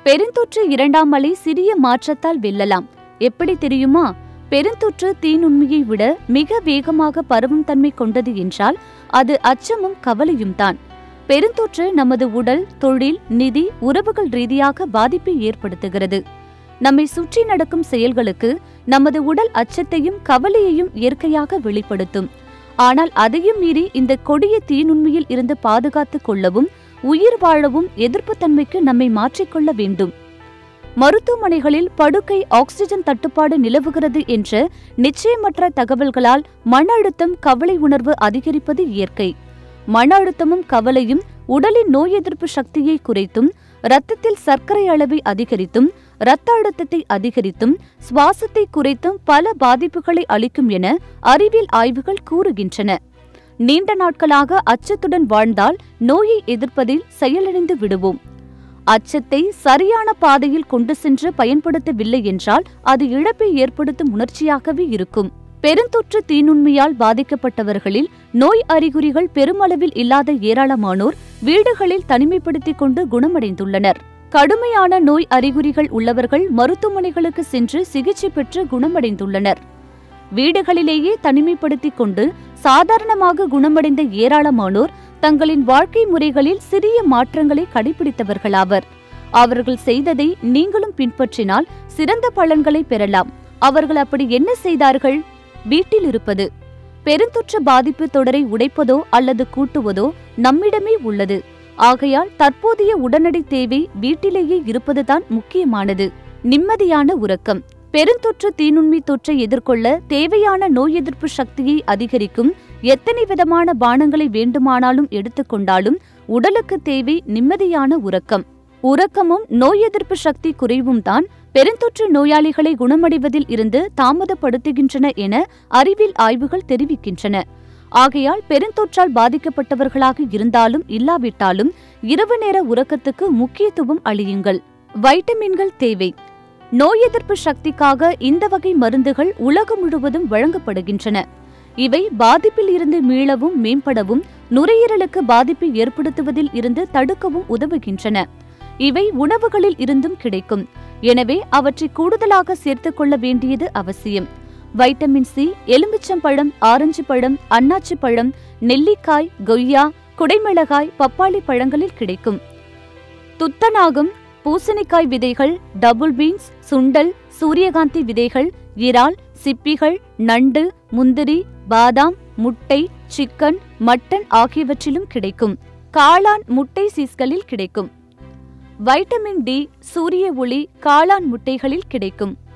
பெருந்தொற்று இரண்டாம் அலை சிறிய மாற்றத்தால் வெல்லலாம் எப்படி தெரியுமா பெருந்தொற்று தீநுண்மையை விட மிக வேகமாக பரவும் தன்மை கொண்டது என்றால் அது அச்சமும் கவலையும் தான் பெருந்தொற்று நமது உடல் தொழில் நிதி உறவுகள் ரீதியாக பாதிப்பை ஏற்படுத்துகிறது நம்மை சுற்றி நடக்கும் செயல்களுக்கு நமது உடல் அச்சத்தையும் கவலையையும் இயற்கையாக வெளிப்படுத்தும் ஆனால் அதையும் மீறி இந்த கொடிய தீநுண்மையில் இருந்து பாதுகாத்துக் கொள்ளவும் உயிர் வாழவும் எதிர்ப்புத்தன்மைக்கு நம்மை மாற்றிக்கொள்ள வேண்டும் மருத்துவமனைகளில் படுக்கை ஆக்சிஜன் தட்டுப்பாடு நிலவுகிறது என்ற நிச்சயமற்ற தகவல்களால் மன அழுத்தம் கவலை உணர்வு அதிகரிப்பது இயற்கை மன அழுத்தமும் கவலையும் உடலின் நோய் எதிர்ப்பு சக்தியை குறைத்தும் இரத்தத்தில் சர்க்கரை அளவை அதிகரித்தும் இரத்த அழுத்தத்தை அதிகரித்தும் சுவாசத்தை குறைத்தும் பல பாதிப்புகளை அளிக்கும் என அறிவியல் ஆய்வுகள் கூறுகின்றன நீண்ட நாட்களாக அச்சத்துடன் வாழ்ந்தால் நோயை எதிர்ப்பதில் செயலிழந்து விடுவோம் அச்சத்தை சரியான பாதையில் கொண்டு சென்று பயன்படுத்தவில்லை என்றால் அது இழப்பை ஏற்படுத்தும் உணர்ச்சியாகவே இருக்கும் பெருந்தொற்று தீநுண்மையால் பாதிக்கப்பட்டவர்களில் நோய் அறிகுறிகள் பெருமளவில் இல்லாத ஏராளமானோர் வீடுகளில் தனிமைப்படுத்திக் கொண்டு குணமடைந்துள்ளனர் கடுமையான நோய் அறிகுறிகள் உள்ளவர்கள் மருத்துவமனைகளுக்கு சென்று சிகிச்சை பெற்று குணமடைந்துள்ளனர் வீடுகளிலேயே தனிமைப்படுத்திக் கொண்டு சாதாரணமாக குணமடைந்த ஏராளமானோர் தங்களின் வாழ்க்கை முறைகளில் சிறிய மாற்றங்களை கடைபிடித்தவர்களாவர் அவர்கள் செய்ததை நீங்களும் பின்பற்றினால் சிறந்த பலன்களை பெறலாம் அவர்கள் அப்படி என்ன செய்தார்கள் வீட்டில் இருப்பது பெருந்தொற்று பாதிப்பு தொடரை உடைப்பதோ அல்லது கூட்டுவதோ நம்மிடமே உள்ளது ஆகையால் தற்போதைய உடனடி தேவை வீட்டிலேயே இருப்பதுதான் முக்கியமானது நிம்மதியான உறக்கம் பெருந்தொற்று தீநுண்மி தொற்றை எதிர்கொள்ள தேவையான நோய் எதிர்ப்பு சக்தியை அதிகரிக்கும் எத்தனை விதமான பானங்களை வேண்டுமானாலும் எடுத்துக்கொண்டாலும் உடலுக்கு தேவை நிம்மதியான உறக்கம் உறக்கமும் நோய் எதிர்ப்பு சக்தி குறைவும் தான் பெருந்தொற்று நோயாளிகளை குணமடைவதில் இருந்து தாமதப்படுத்துகின்றன என அறிவியல் ஆய்வுகள் தெரிவிக்கின்றன ஆகையால் பெருந்தொற்றால் பாதிக்கப்பட்டவர்களாக இருந்தாலும் இல்லாவிட்டாலும் இரவு நேர உறக்கத்துக்கு முக்கியத்துவம் அளியுங்கள் வைட்டமின்கள் தேவை நோய் எதிர்ப்பு சக்திக்காக இந்த வகை மருந்துகள் உலகம் முழுவதும் வழங்கப்படுகின்றன இவை பாதிப்பில் இருந்து மீளவும் மேம்படவும் நுரையீரலுக்கு பாதிப்பை ஏற்படுத்துவதில் இருந்து தடுக்கவும் உதவுகின்றன இவை உணவுகளில் இருந்தும் கிடைக்கும் எனவே அவற்றை கூடுதலாக சேர்த்துக் கொள்ள வேண்டியது அவசியம் வைட்டமின் சி எலுமிச்சம்பழம் ஆரஞ்சு பழம் அன்னாச்சி பழம் நெல்லிக்காய் கொய்யா குடைமிளகாய் பப்பாளி பழங்களில் கிடைக்கும் துத்தநாகம் பூசணிக்காய் விதைகள் டபுள் பீன்ஸ் சுண்டல் சூரியகாந்தி விதைகள் இறால் சிப்பிகள் நண்டு முந்திரி பாதாம் முட்டை சிக்கன் மட்டன் ஆகியவற்றிலும் கிடைக்கும் காளான் முட்டை சீஸ்களில் கிடைக்கும் வைட்டமின் டி சூரிய ஒளி காளான் முட்டைகளில் கிடைக்கும்